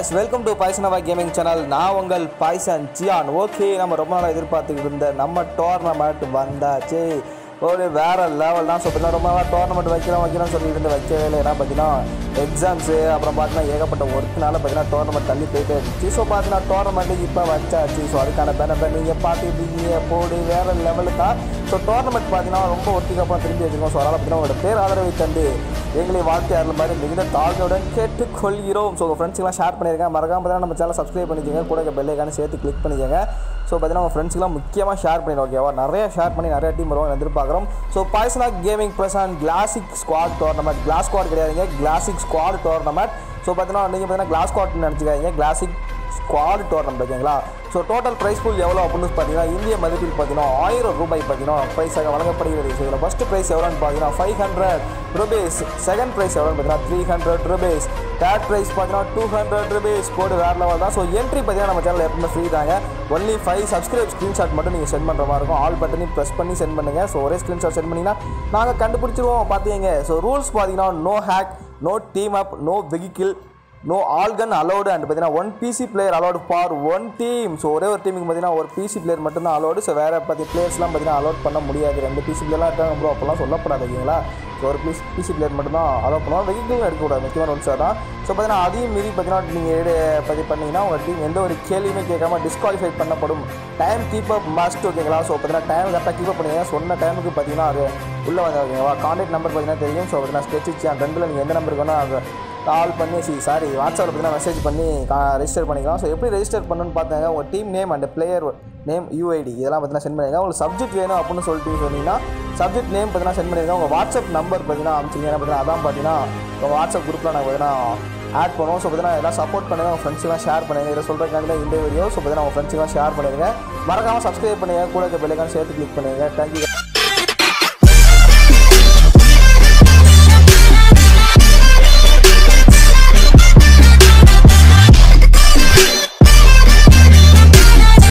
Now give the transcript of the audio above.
guys welcome to பாய்சனவா gaming channel நான் உங்கள் பாய்சன் ஜியான் ஓகே நம்ம ரொம்ப நாளாக எதிர்பார்த்துக்கிட்டு இருந்த நம்ம டோர்னமெண்ட் வந்தாச்சு ஒரு வேற லெவல் தான் ஸோ பார்த்தீங்கன்னா ரொம்ப நாளாக டோர்னமெண்ட் வைக்கிறோம் வைக்கிறோம்னு சொல்லிட்டு இருந்து வைக்கவே இல்லை ஏன்னா பார்த்தீங்கன்னா எக்ஸாம்ஸு அப்புறம் பார்த்தீங்கன்னா ஏகப்பட்ட ஒர்க்குனால பார்த்தீங்கன்னா டோர்னமெண்ட் தள்ளி போயிட்டே இருந்துச்சு ஸோ பார்த்தீங்கன்னா டோர்னமெண்ட்டு இப்போ வச்சாச்சு ஸோ அதுக்கான பெனஃபிட் நீங்கள் பார்த்துக்கிட்டீங்க போடு வேற லெவலு தான் ஸோ டோர்னமெண்ட் பார்த்தீங்கன்னா ரொம்ப ஒர்க்குக்கு அப்புறம் திரும்பி வச்சுக்கோங்க ஸோ அதனால் பார்த்தீங்கன்னா உங்களோட பேர் ஆதரவை தந்து எங்களை வாழ்த்து அருள் மாதிரி மிகுந்த தாழ்மையுடன் கேட்டுக்கொள்கிறோம் ஸோ உங்கள் ஃப்ரெண்ட்ஸ்க்கெலாம் ஷேர் பண்ணியிருக்கேன் மறக்காம பார்த்தீங்கன்னா நம்ம சேனல் சப்ஸ்கிரைப் பண்ணிக்கோங்க கூட பெல்லைக்கான சேர்த்து கிளிக் பண்ணிக்கோங்க ஸோ பார்த்தீங்கன்னா உங்கள் ஃப்ரெண்ட்ஸ்க்குலாம் முக்கியமாக ஷேர் பண்ணிடுவோம் ஓகேவா நிறைய ஷேர் பண்ணி நிறைய டீம் வருவாங்க எதிர்பார்க்குறோம் ஸோ பாய்சனா கேமிங் பிரசான் classic squad tournament class squad கிடையாதுங்க கிளாசிக் ஸ்குவாட் டோர்னமெண்ட் ஸோ பார்த்தீங்கன்னா நீங்கள் பார்த்தீங்கன்னா கிளாஸ் ஸ்குவாட்னு நினச்சிக்காதீங்க கிளாசிக் ஸ்குவாட் டோர்னமெண்ட் ஓகேங்களா ஸோ டோட்டல் ப்ரைஸ் பூல் எவ்வளோ அப்படின்னு பார்த்தீங்கன்னா இந்திய மதிப்பில் பார்த்தீங்கன்னா ஆயிரம் ரூபாய் பார்த்தீங்கன்னா ப்ரைஸாக வழங்கப்படுகிறது ஸோ இதில் ஃபஸ்ட்டு ப்ரைஸ் எவ்வளோன்னு பார்த்தீங்கன்னா five hundred rupees second prize எவ்வளோன்னு பார்த்தீங்கன்னா three hundred rupees third prize பார்த்தீங்கன்னா டூ ஹண்ட்ரட் ருபீஸ் போடு வேறு லெவல் தான் ஸோ என்ட்ரி பார்த்தீங்கன்னா நம்ம சேனல் எப்பவுமே ஃப்ரீ தாங்க ஒன்லி ஃபைவ் சப்ஸ்கிரைப் ஸ்க்ரீன்ஷாட் மட்டும் நீங்கள் சென்ட் பண்ணுற மாதிரி இருக்கும் ஆல் பட்டனையும் ப்ரெஸ் பண்ணி சென்ட் பண்ணுங்கள் ஸோ ஒரே ஸ்க்ரீன்ஷாட் சென்ட் பண்ணிங்கன்னா நாங்கள் கண்டுபிடிச்சிருவோம் பார்த்தீங்க ஸோ ரூல்ஸ் பார்த்தீங்கன்னா no hack no team up no vehicle no all gun allowed and பார்த்தீங்கன்னா one PC player allowed for one team so ஒரே ஒரு டீமுக்கு பார்த்தீங்கன்னா ஒரு பிசி பிளேயர் மட்டும்தான் அலௌடு ஸோ வேறு பற்றி பிளேயர்ஸ்லாம் பார்த்தீங்கன்னா அலோட் பண்ண முடியாது ரெண்டு பிசி பிளேயர்லாம் இருக்காங்க ப்ரோ அப்போல்லாம் சொல்லப்படாது ஓகேங்களா ஸோ ஒரு பிசி பிசி பிளேயர் மட்டும்தான் அலோட் பண்ணுவோம் வெஹிக்கிளும் எடுக்கக்கூடாது முக்கியமான ஒன்று தான் ஸோ பார்த்தீங்கன்னா அதையும் மீறி பார்த்தீங்கன்னா நீங்கள் எடு பற்றி பண்ணீங்கன்னா உங்கள் டீம் எந்த ஒரு கேள்வியுமே கேட்காம டிஸ்குவாலிஃபை பண்ணப்படும் டைம் கீப் அப் மஸ்ட் ஓகேங்களா ஸோ பார்த்தீங்கன்னா டைம் கரெக்டாக கீப் அப் பண்ணுங்க சொன்ன டைமுக்கு பார்த்தீங்கன்னா அது உள்ளே வந்து ஓகேவா கான்டாக்ட் நம்பர் பார்த்தீங்கன்னா தெரியும் ஸோ பார்த்தீங்கன்னா ஸ்கெட்ச் அந்த ரெண்டில் நீங்கள் எந்த நம்பருக்கு வேணால் அது கால் பண்ணி சி சாரி வாட்ஸ்அப்பில் பார்த்தீங்கன்னா மெசேஜ் பண்ணி ரெஜிஸ்டர் பண்ணிக்கலாம் ஸோ எப்படி ரெஜிஸ்டர் பண்ணணும்னு பார்த்தாங்க உங்கள் team name and player name UID இதெல்லாம் பார்த்தீங்கன்னா சென்ட் பண்ணிருங்க உங்களுக்கு சப்ஜெக்ட் வேணும் அப்படின்னு சொல்லிட்டு சொன்னீங்கன்னா சப்ஜெக்ட் நேம் பார்த்தீங்கன்னா சென்ட் பண்ணிருங்க உங்கள் வாட்ஸ்அப் நம்பர் பார்த்தீங்கன்னா அனுப்பிச்சிங்க ஏன்னா பார்த்தீங்கன்னா அதான் பார்த்தீங்கன்னா உங்கள் வாட்ஸ்அப் குரூப்பில் நாங்கள் பார்த்தீங்கன்னா ஆட் பண்ணுவோம் ஸோ பார்த்தீங்கன்னா எல்லாம் சப்போர்ட் பண்ணுங்கள் உங்கள் ஃப்ரெண்ட்ஸ்லாம் ஷேர் பண்ணுங்கள் இதை சொல்கிறதுக்காண்டி தான் இந்த வீடியோ ஸோ பார்த்தீங்கன்னா உங்கள் ஃப்ரெண்ட்ஸ்லாம் ஷேர் பண்ணுங்கள் மறக்காமல் சப்ஸ்கிரைப் பண்ணுங்கள் கூட இருக்க பெல்லைக்கான சேர்த்து கிளிக் பண்ணுங்கள் தேங்க்யூ